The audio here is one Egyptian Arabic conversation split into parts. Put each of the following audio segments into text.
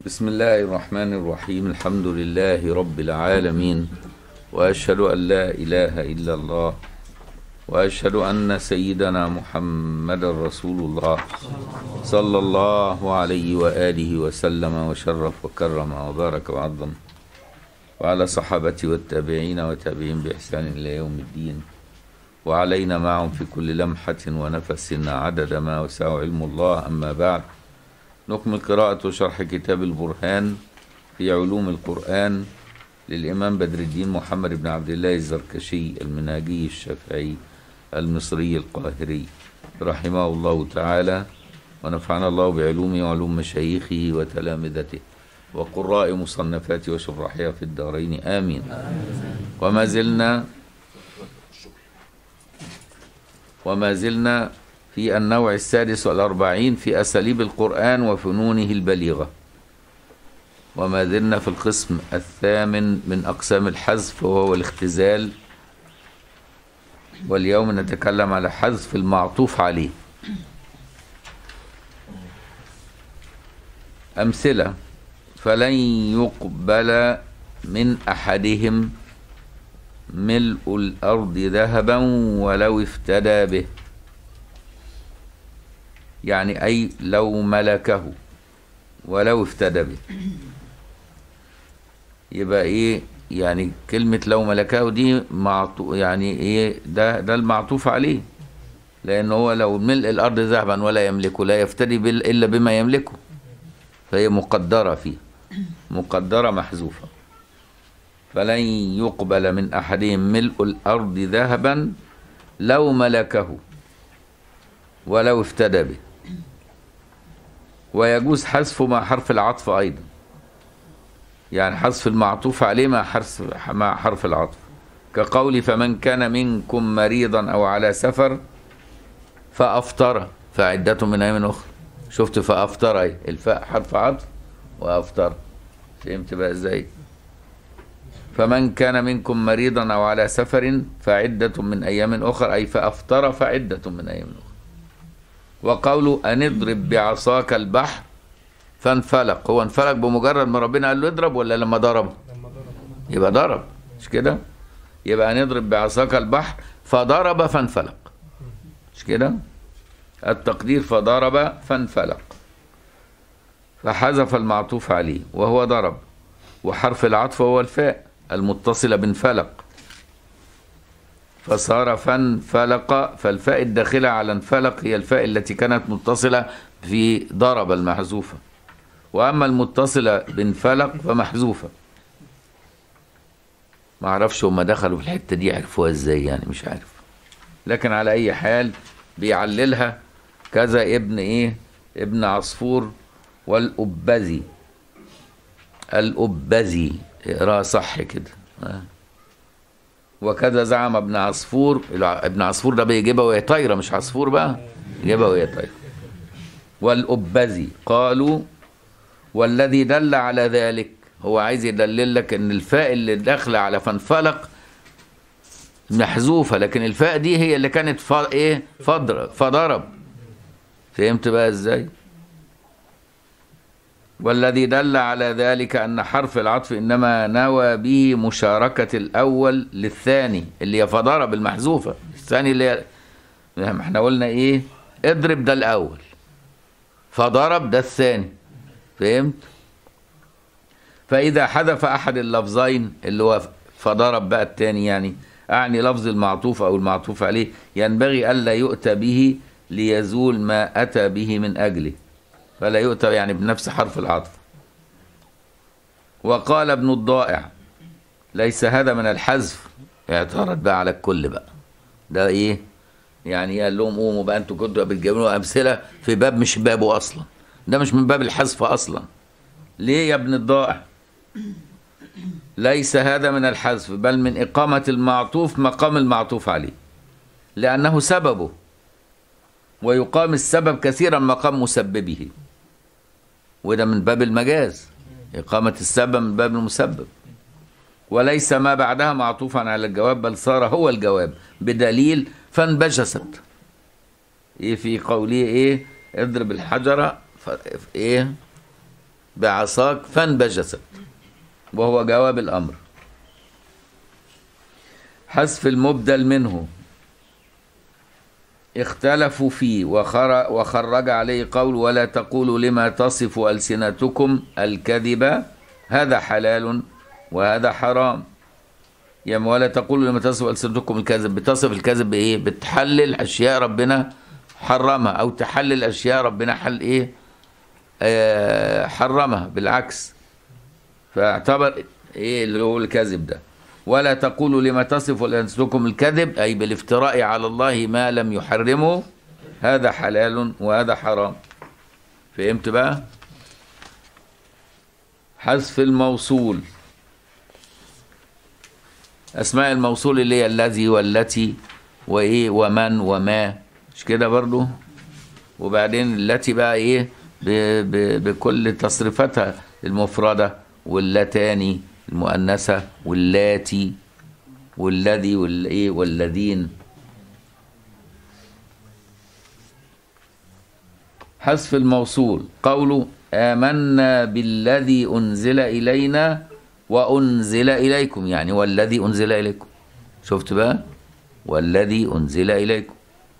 بسم الله الرحمن الرحيم الحمد لله رب العالمين واشهد ان لا اله الا الله واشهد ان سيدنا محمد رسول الله صلى الله عليه واله وسلم وشرف وكرم وبارك وعظم وعلى صحابته والتابعين وتابعين باحسان الى يوم الدين وعلينا معهم في كل لمحه ونفس عدد ما وسع علم الله اما بعد نكمل قراءة وشرح كتاب البرهان في علوم القرآن للإمام بدر الدين محمد بن عبد الله الزركشي المناجي الشافعي المصري القاهري رحمه الله تعالى ونفعنا الله بعلومه وعلوم مشايخه وتلامذته وقراء مصنفاته وشرحها في الدارين آمين وما زلنا وما زلنا في النوع السادس والأربعين في أساليب القرآن وفنونه البليغة وما زلنا في القسم الثامن من أقسام الحذف وهو الاختزال واليوم نتكلم على حذف المعطوف عليه أمثلة فلن يقبل من أحدهم ملء الأرض ذهبا ولو افتدى به يعني أي لو ملكه ولو افتدى به يبقى إيه يعني كلمة لو ملكه دي معطو يعني إيه ده ده المعطوف عليه لأن هو لو ملء الأرض ذهبا ولا يملكه لا يفتدي بال إلا بما يملكه فهي مقدرة فيه مقدرة محذوفة فلن يقبل من أحدهم ملء الأرض ذهبا لو ملكه ولو افتدى به ويجوز حذفه مع حرف العطف أيضا يعني حذف المعطوف عليه مع حرف مع حرف العطف كقول فمن كان منكم مريضا أو على سفر فأفطر فعدة من أيام أخرى شفت فأفطر أي الفاء حرف عطف وأفطر فهمت بقى إزاي فمن كان منكم مريضا أو على سفر فعدة من أيام أخرى أي فأفطر فعدة من أيام أخرى وقوله أن اضرب بعصاك البحر فانفلق هو انفلق بمجرد ما ربنا قال له اضرب ولا لما ضرب يبقى ضرب مش كده يبقى أن اضرب بعصاك البحر فضرب فانفلق مش كده التقدير فضرب فانفلق فحذف المعطوف عليه وهو ضرب وحرف العطف هو الفاء المتصلة بانفلق فصار فانفلق فالفاء الداخلة على انفلق هي الفاء التي كانت متصلة في ضرب المحذوفة وأما المتصلة بانفلق فمحذوفة ما اعرفش هما دخلوا في الحتة دي عرفوها ازاي يعني مش عارف لكن على أي حال بيعللها كذا ابن ايه ابن عصفور والأبزي الأبزي اقراها صح كده آه. وكذا زعم ابن عصفور ابن عصفور ده بيجيبها وهي طايره مش عصفور بقى يجيبها وهي طايره والأبزي قالوا والذي دل على ذلك هو عايز يدلل لك ان الفاء اللي داخله على فانفلق محذوفه لكن الفاء دي هي اللي كانت ف... ايه فضرب فضرب فهمت بقى ازاي والذي دل على ذلك أن حرف العطف إنما نوى به مشاركة الأول للثاني اللي هي فضرب المحذوفة الثاني اللي هي احنا قلنا إيه اضرب ده الأول فضرب ده الثاني فهمت فإذا حذف أحد اللفظين اللي هو فضرب بقى الثاني يعني أعني لفظ المعطوف أو المعطوف عليه ينبغي ألا يؤتى به ليزول ما أتى به من أجله فلا يؤتى يعني بنفس حرف العطف وقال ابن الضائع ليس هذا من الحذف اعترض بقى على الكل بقى ده ايه يعني قال لهم قوموا بقى انتوا كنتوا بتجيبوا امثله في باب مش بابه اصلا ده مش من باب الحذف اصلا ليه يا ابن الضائع ليس هذا من الحذف بل من اقامه المعطوف مقام المعطوف عليه لانه سببه ويقام السبب كثيرا مقام مسببه وده من باب المجاز إقامة السبب من باب المسبب وليس ما بعدها معطوفا على الجواب بل صار هو الجواب بدليل فانبجست إيه في قوله إيه اضرب الحجرة ف... إيه بعصاك فانبجست وهو جواب الأمر حذف المبدل منه اختلفوا فيه وخر وخرج عليه قول ولا تقولوا لما تصف ألسنتكم الكذب هذا حلال وهذا حرام يعني ولا تقولوا لما تصف ألسنتكم الكذب بتصف الكذب بإيه بتحلل أشياء ربنا حرمها أو تحلل أشياء ربنا حل إيه آه حرمها بالعكس فاعتبر إيه اللي هو الكذب ده ولا تقولوا لما تصف ألسنتكم الكذب أي بالافتراء على الله ما لم يحرمه هذا حلال وهذا حرام فهمت بقى حذف الموصول أسماء الموصول اللي هي الذي والتي وإيه ومن وما مش كده برضو وبعدين التي بقى إيه ب ب بكل تصريفاتها المفردة واللتاني المؤنثة واللاتي والذي والإيه والذين حذف الموصول قوله آمنا بالذي أنزل إلينا وأنزل إليكم يعني والذي أنزل إليكم شفت بقى والذي أنزل إليكم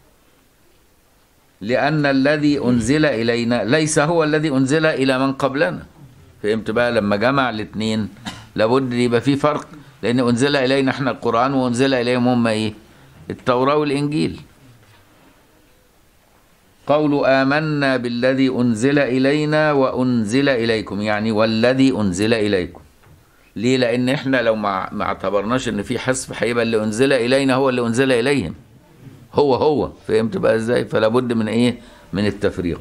لأن الذي أنزل إلينا ليس هو الذي أنزل إلى من قبلنا فهمت بقى لما جمع الاثنين لابد يبقى في فرق لأن أنزل إلينا احنا القرآن وأنزل إليهم هم إيه التوراة والإنجيل قولوا آمنا بالذي أنزل إلينا وأنزل إليكم يعني والذي أنزل إليكم ليه لأن إحنا لو ما ما اعتبرناش إن في حذف هيبقى اللي أنزل إلينا هو اللي أنزل إليهم هو هو فهمت بقى إزاي فلا بد من إيه من التفريق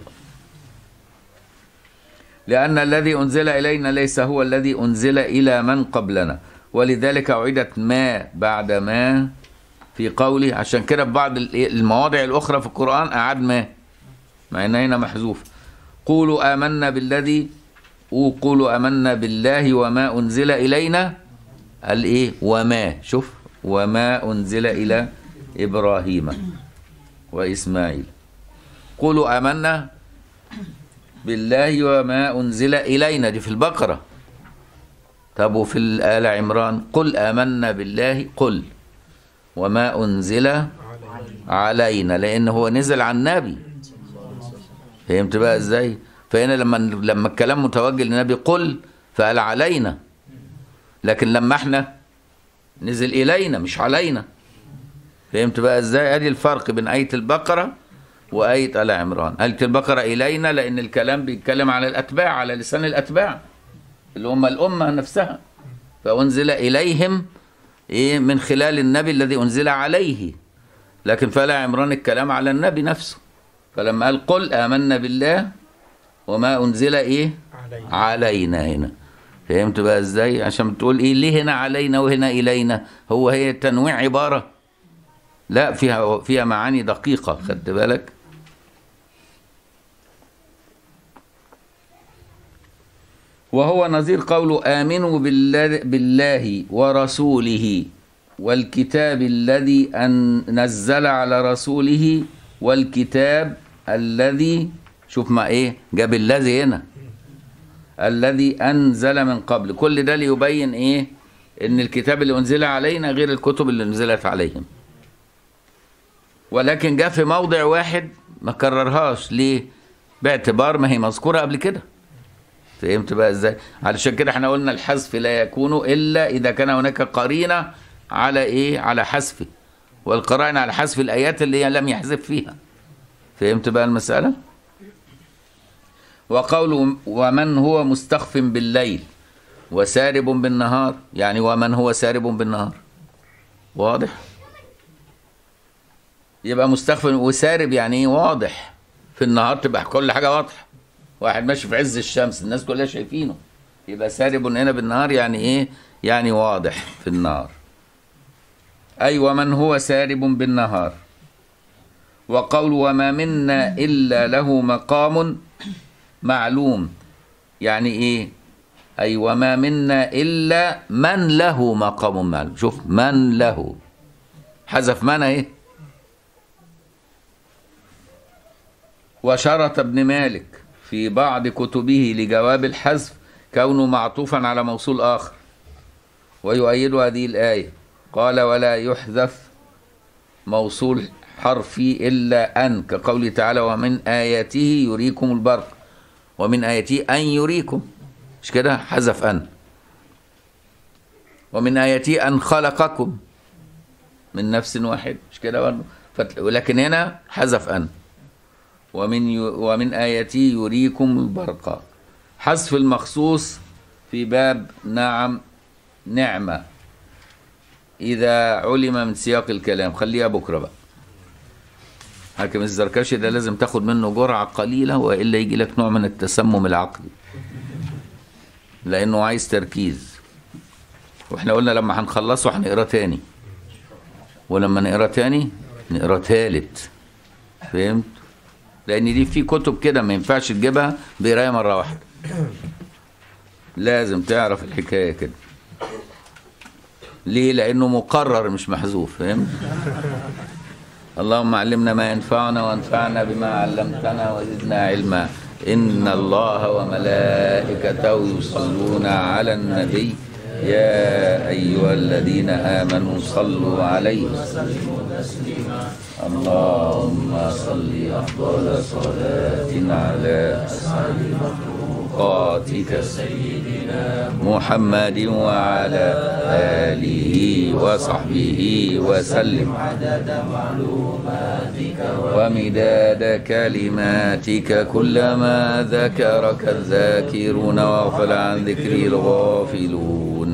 لأن الذي أنزل إلينا ليس هو الذي أنزل إلى من قبلنا ولذلك أعيدت ما بعد ما في قوله عشان كده في بعض المواضع الأخرى في القرآن أعاد ما مع ان هنا محذوف قولوا آمنا بالذي وقولوا آمنا بالله وما أنزل إلينا قال إيه وما شوف وما أنزل إلى إبراهيم وإسماعيل قولوا آمنا بالله وما أنزل إلينا دي في البقرة طب وفي آل عمران قل آمنا بالله قل وما أنزل علينا لأن هو نزل عن النبي فهمت بقى ازاي فهنا لما لما الكلام متوجه للنبي قل فقال علينا لكن لما احنا نزل الينا مش علينا فهمت بقى ازاي ادي الفرق بين ايه البقره وايه ال عمران ايه البقره الينا لان الكلام بيتكلم على الاتباع على لسان الاتباع اللي هم الامه نفسها فانزل اليهم ايه من خلال النبي الذي انزل عليه لكن فلا عمران الكلام على النبي نفسه فلما قال قل آمنا بالله وما أنزل إيه علينا. علينا هنا فهمت بقى إزاي عشان بتقول إيه ليه هنا علينا وهنا إلينا هو هي تنويع عبارة لا فيها فيها معاني دقيقة خدت بالك وهو نظير قوله آمنوا بالله, بالله ورسوله والكتاب الذي أن نزل على رسوله والكتاب الذي شوف ما ايه جاب الذي هنا الذي انزل من قبل كل ده ليبين ايه ان الكتاب اللي انزل علينا غير الكتب اللي نزلت عليهم ولكن جاء في موضع واحد ما كررهاش ليه باعتبار ما هي مذكوره قبل كده فهمت بقى ازاي علشان كده احنا قلنا الحذف لا يكون الا اذا كان هناك قرينه على ايه على حذفه والقرائن على حذف الآيات اللي هي لم يحذف فيها فهمت بقى المسألة وقوله ومن هو مستخف بالليل وسارب بالنهار يعني ومن هو سارب بالنهار واضح يبقى مستخف وسارب يعني ايه واضح في النهار تبقى كل حاجة واضحة واحد ماشي في عز الشمس الناس كلها شايفينه يبقى سارب هنا بالنهار يعني ايه يعني واضح في النار أي ومن هو سارب بالنهار وقول وما منا إلا له مقام معلوم يعني إيه أي وما منا إلا من له مقام معلوم شوف من له حذف من إيه وشرط ابن مالك في بعض كتبه لجواب الحذف كونه معطوفا على موصول آخر ويؤيد هذه الآية قال ولا يحذف موصول حرفي إلا أن كقوله تعالى ومن آياته يريكم البرق ومن آياته أن يريكم مش كده حذف أن ومن آياته أن خلقكم من نفس واحد مش كده برضه فت- ولكن هنا حذف أن ومن ي... ومن آياته يريكم البرق حذف المخصوص في باب نعم نعمة إذا علم من سياق الكلام خليها بكرة بقى حاكم الزركشي ده لازم تاخد منه جرعة قليلة وإلا يجي لك نوع من التسمم العقلي لأنه عايز تركيز واحنا قلنا لما هنخلصه هنقراه تاني ولما نقراه تاني نقراه تالت فهمت؟ لأن دي في كتب كده ما ينفعش تجيبها بقراية مرة واحدة لازم تعرف الحكاية كده ليه؟ لأنه مقرر مش محذوف فهمت؟ اللهم علمنا ما ينفعنا وانفعنا بما علمتنا وزدنا علما إن الله وملائكته يصلون على النبي يا أيها الذين آمنوا صلوا عليه اللهم صل أفضل صلاة على أسعد مخلوقاتك سيدنا محمد وعلى آله وصحبه وسلم عدد معلوماتك ومداد كلماتك كلما ذكرك الذاكرون واغفل عن ذكري الغافلون